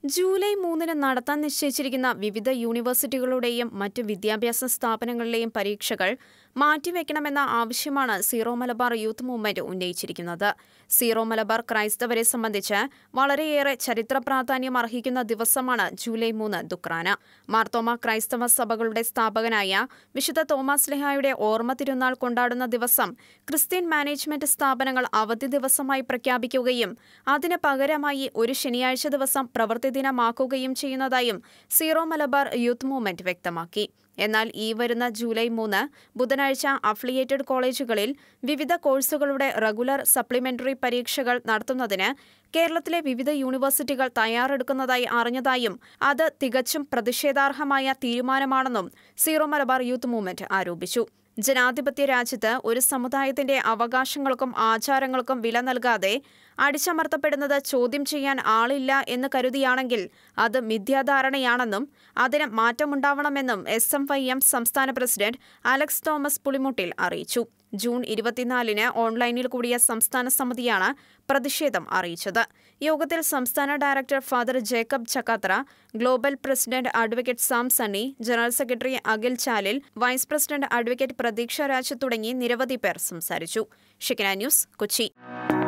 July മൂന്നിന് നടത്താൻ നിശ്ചയിച്ചിരിക്കുന്ന വിവിധ യൂണിവേഴ്സിറ്റികളുടെയും മറ്റ് വിദ്യാഭ്യാസ സ്ഥാപനങ്ങളിലെയും പരീക്ഷകൾ മാറ്റിവെക്കണമെന്ന ആവശ്യമാണ് സീറോ മലബാർ യൂത്ത് മൂവ്മെന്റ് ഉന്നയിച്ചിരിക്കുന്നത് സീറോ മലബാർ ക്രൈസ്തവരെ സംബന്ധിച്ച് വളരെയേറെ ചരിത്ര പ്രാധാന്യം അർഹിക്കുന്ന ദിവസമാണ് ജൂലൈ മൂന്ന് ദുക്രാന മാർത്തോമ ക്രൈസ്തവ സഭകളുടെ സ്ഥാപകനായ വിശുദ്ധ തോമസ് ലെഹായുടെ ഓർമ്മ തിരുനാൾ കൊണ്ടാടുന്ന ദിവസം ക്രിസ്ത്യൻ മാനേജ്മെന്റ് സ്ഥാപനങ്ങൾ അവധി ദിവസമായി പ്രഖ്യാപിക്കുകയും അതിന് പകരമായി ഒരു ശനിയാഴ്ച ദിവസം പ്രവൃത്തി ദിനമാക്കുകയും ചെയ്യുന്നതായും സീറോ മലബാർ യൂത്ത് മൂവ്മെന്റ് വ്യക്തമാക്കി എന്നാൽ ഈ വരുന്ന ജൂലൈ മൂന്ന് ബുധനാഴ്ച അഫിലിയേറ്റഡ് കോളേജുകളിൽ വിവിധ കോഴ്സുകളുടെ റെഗുലർ സപ്ലിമെന്ററി പരീക്ഷകൾ നടത്തുന്നതിന് കേരളത്തിലെ വിവിധ യൂണിവേഴ്സിറ്റികൾ തയ്യാറെടുക്കുന്നതായി അറിഞ്ഞതായും അത് തികച്ചും പ്രതിഷേധാർഹമായ തീരുമാനമാണെന്നും സീറോ മലബാർ യൂത്ത് മൂവ്മെന്റ് ആരോപിച്ചു ജനാധിപത്യ രാജ്യത്ത് ഒരു സമുദായത്തിന്റെ അവകാശങ്ങൾക്കും ആചാരങ്ങൾക്കും വില നൽകാതെ അടിച്ചമർത്തപ്പെടുന്നത് ചോദ്യം ചെയ്യാൻ ആളില്ല എന്ന് കരുതിയാണെങ്കിൽ അത് മിഥ്യാധാരണയാണെന്നും അതിന് മാറ്റമുണ്ടാവണമെന്നും എസ് എം വൈ എം സംസ്ഥാന പ്രസിഡന്റ് അലക്സ് തോമസ് പുളിമുട്ടിൽ അറിയിച്ചു ജൂൺ ഇരുപത്തിനാലിന് ഓൺലൈനിൽ കൂടിയ സംസ്ഥാന സമിതിയാണ് പ്രതിഷേധം അറിയിച്ചത് യോഗത്തിൽ സംസ്ഥാന director father Jacob Chakkathra global president advocate Sam Sunny general secretary Akhil Chalil vice president advocate Pratheeksha Raj തുടങ്ങി നിരവധി പേർ സംസാരിച്ചു ഷിക്കന ന്യൂസ് കൊച്ചി